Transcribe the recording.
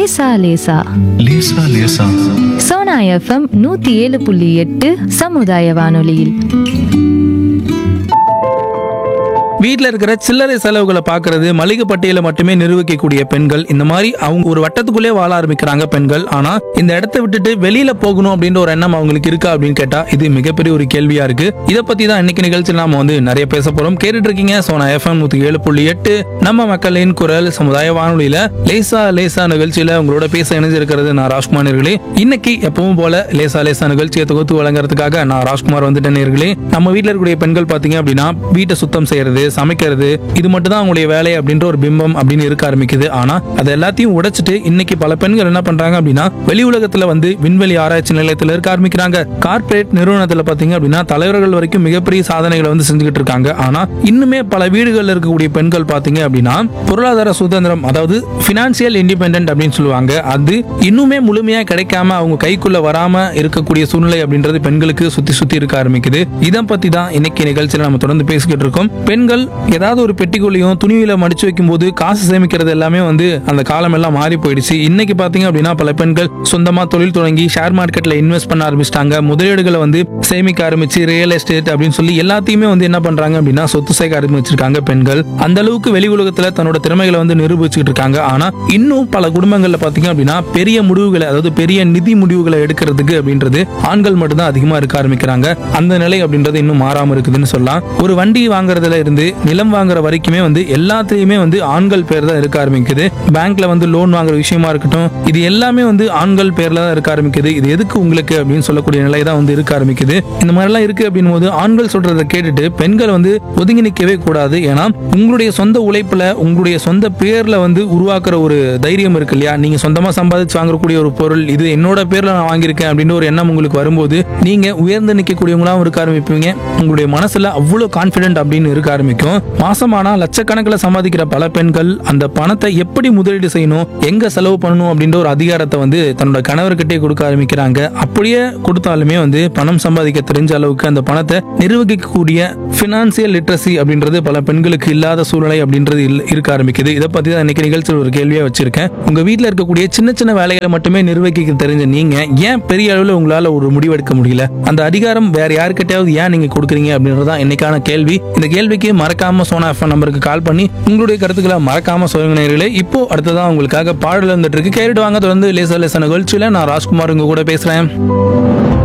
லேசா லேசா லேசா லேசா சோனா எஃப்எம் நூத்தி ஏழு புள்ளி எட்டு சமுதாய வானொலியில் வீட்டில் இருக்கிற சில்லறை செலவுகளை பார்க்கறது மளிகை பட்டியலை மட்டுமே நிர்வகிக்கக்கூடிய பெண்கள் இந்த மாதிரி அவங்க ஒரு வட்டத்துக்குள்ளே வாழ ஆரம்பிக்கிறாங்க பெண்கள் ஆனா இந்த இடத்த விட்டுட்டு வெளியில போகணும் அப்படின்ற ஒரு எண்ணம் அவங்களுக்கு இருக்கா அப்படின்னு கேட்டா இது மிகப்பெரிய ஒரு கேள்வியா இருக்கு இதை பத்தி தான் இன்னைக்கு நிகழ்ச்சியில் நாம வந்து நிறைய பேச போறோம் கேட்டுட்டு இருக்கீங்க சோனா எஃப்எம் நூத்தி ஏழு புள்ளி எட்டு நம்ம மக்களின் குரல் சமுதாய வானொலியில லேசா லேசா நிகழ்ச்சியில உங்களோட பேச இணைஞ்சிருக்கிறது நான் ராஜ்குமார் நேர்களே இன்னைக்கு எப்பவும் போல லேசா லேசா நிகழ்ச்சியை தொகுத்து வழங்குறதுக்காக நான் ராஜ்குமார் வந்துட்டேன் நேர்களே நம்ம வீட்டில் இருக்கக்கூடிய பெண்கள் பாத்தீங்க அப்படின்னா வீட்டை சுத்தம் செய்யறது சமைக்கிறது இது மட்டும் தான் அவங்களுடைய வேலை அப்படின்ற ஒரு பிம்பம் அப்படின்னு இருக்க ஆரம்பிக்குது ஆனா அதை எல்லாத்தையும் உடைச்சிட்டு இன்னைக்கு பல பெண்கள் என்ன பண்றாங்க அப்படின்னா வெளி உலகத்துல வந்து விண்வெளி ஆராய்ச்சி நிலையத்துல இருக்க ஆரம்பிக்கிறாங்க கார்ப்பரேட் நிறுவனத்துல பாத்தீங்க அப்படின்னா தலைவர்கள் வரைக்கும் மிகப்பெரிய சாதனைகளை வந்து செஞ்சுக்கிட்டு இருக்காங்க ஆனா இன்னுமே பல வீடுகள்ல இருக்கக்கூடிய பெண்கள் பாத்தீங்க அப்படின்னா பொருளாதார சுதந்திரம் அதாவது பினான்சியல் இண்டிபெண்டன்ட் அப்படின்னு சொல்லுவாங்க அது இன்னுமே முழுமையா கிடைக்காம அவங்க கைக்குள்ள வராம இருக்கக்கூடிய சூழ்நிலை அப்படின்றது பெண்களுக்கு சுத்தி சுத்தி இருக்க ஆரம்பிக்குது இதை பத்தி தான் இன்னைக்கு நிகழ்ச்சியில நம்ம தொடர்ந்து பேசிக்கிட்டு இருக்கோம் பெண்கள் ஏதாவது ஒரு பெட்டிக்குள்ளேயும் துணியில மடிச்சு வைக்கும்போது காசு சேமிக்கிறது எல்லாமே வந்து அந்த காலம் எல்லாம் மாறி போயிடுச்சு இன்னைக்கு பாத்தீங்க அப்படின்னா பல பெண்கள் சொந்தமா தொழில் தொடங்கி ஷேர் மார்க்கெட்ல இன்வெஸ்ட் பண்ண ஆரம்பிச்சிட்டாங்க முதலீடுகளை வந்து சேமிக்க ஆரம்பிச்சு ரியல் எஸ்டேட் அப்படின்னு சொல்லி எல்லாத்தையுமே வந்து என்ன பண்றாங்க அப்படின்னா சொத்து சேர்க்க ஆரம்பிச்சிருக்காங்க பெண்கள் அந்த அளவுக்கு வெளி உலகத்துல தன்னோட திறமைகளை வந்து நிரூபிச்சுட்டு இருக்காங்க ஆனா இன்னும் பல குடும்பங்கள்ல பாத்தீங்க அப்படின்னா பெரிய முடிவுகளை அதாவது பெரிய நிதி முடிவுகளை எடுக்கிறதுக்கு அப்படின்றது ஆண்கள் மட்டும்தான் அதிகமா இருக்க ஆரம்பிக்கிறாங்க அந்த நிலை அப்படின்றது இன்னும் மாறாம இருக்குதுன்னு சொல்லலாம் ஒரு வண்டி வாங்குறதுல இருந்து நிலம் வாங்குற வரைக்குமே வந்து எல்லாத்துலயுமே வந்து ஆண்கள் பேர் தான் இருக்க ஆரம்பிக்குது பேங்க்ல வந்து லோன் வாங்குற விஷயமா இருக்கட்டும் இது எல்லாமே வந்து ஆண்கள் பேர்ல தான் இருக்க ஆரம்பிக்குது இது எதுக்கு உங்களுக்கு அப்படின்னு சொல்லக்கூடிய நிலை தான் வந்து இருக்க ஆரம்பிக்குது இந்த மாதிரிலாம் இருக்கு அப்படின் போது ஆண்கள் சொல்றதை கேட்டுட்டு பெண்கள் வந்து ஒதுங்கி நிற்கவே கூடாது ஏன்னா உங்களுடைய சொந்த உழைப்புல உங்களுடைய சொந்த பேர்ல வந்து உருவாக்குற ஒரு தைரியம் இருக்கு இல்லையா நீங்க சொந்தமா சம்பாதிச்சு வாங்கக்கூடிய ஒரு பொருள் இது என்னோட பேர்ல நான் வாங்கியிருக்கேன் அப்படின்னு ஒரு எண்ணம் உங்களுக்கு வரும்போது நீங்க உயர்ந்து நிற்கக்கூடியவங்களாம் இருக்க ஆரம்பிப்பீங்க உங்களுடைய மனசுல அவ்வளவு கான்பிடென்ட் அப்படின்னு இருக்க ஆரம்பிக்கும் மாசமானா லட்சக்கணக்கில் சம்பாதிக்கிற பல பெண்கள் அந்த பணத்தை எப்படி முதலீடு செய்யணும் எங்க செலவு பண்ணணும் அப்படின்ற ஒரு அதிகாரத்தை வந்து தன்னோட கணவர்கிட்டே கொடுக்க ஆரம்பிக்கிறாங்க அப்படியே கொடுத்தாலுமே வந்து பணம் சம்பாதிக்க தெரிஞ்ச அளவுக்கு அந்த பணத்தை நிர்வகிக்கக்கூடிய பினான்சியல் லிட்ரஸி அப்படின்றது பல பெண்களுக்கு இல்லாத சூழ்நிலை அப்படின்றது இல்ல- இருக்க ஆரம்பிக்குது இதை பத்தி தான் இன்னைக்கு நிகழ்ச்சியில் ஒரு கேள்வியா வச்சிருக்கேன் உங்க வீட்டில் இருக்கக்கூடிய சின்ன சின்ன வேலைகளை மட்டுமே நிர்வகிக்க தெரிஞ்ச நீங்க ஏன் பெரிய அளவில் உங்களால ஒரு முடிவெடுக்க முடியல அந்த அதிகாரம் வேற யாருக்கிட்டையாவது ஏன் நீங்க கொடுக்குறீங்க அப்படின்றது தான் இன்னைக்கான கேள்வி இந்த கேள்விக்கு மறக்காம சோனா எஃப்எம் நம்பருக்கு கால் பண்ணி உங்களுடைய கருத்துக்களை மறக்காம சொல்லுங்க நேயர்களே இப்போ அடுத்ததான் உங்களுக்காக பாடல் வந்துட்டு இருக்கு கேட்டுட்டு வாங்க தொடர்ந்து லேசா லேசா நிகழ்ச்சியில நான் ராஜ்குமார் உங்க கூட பேசுறேன்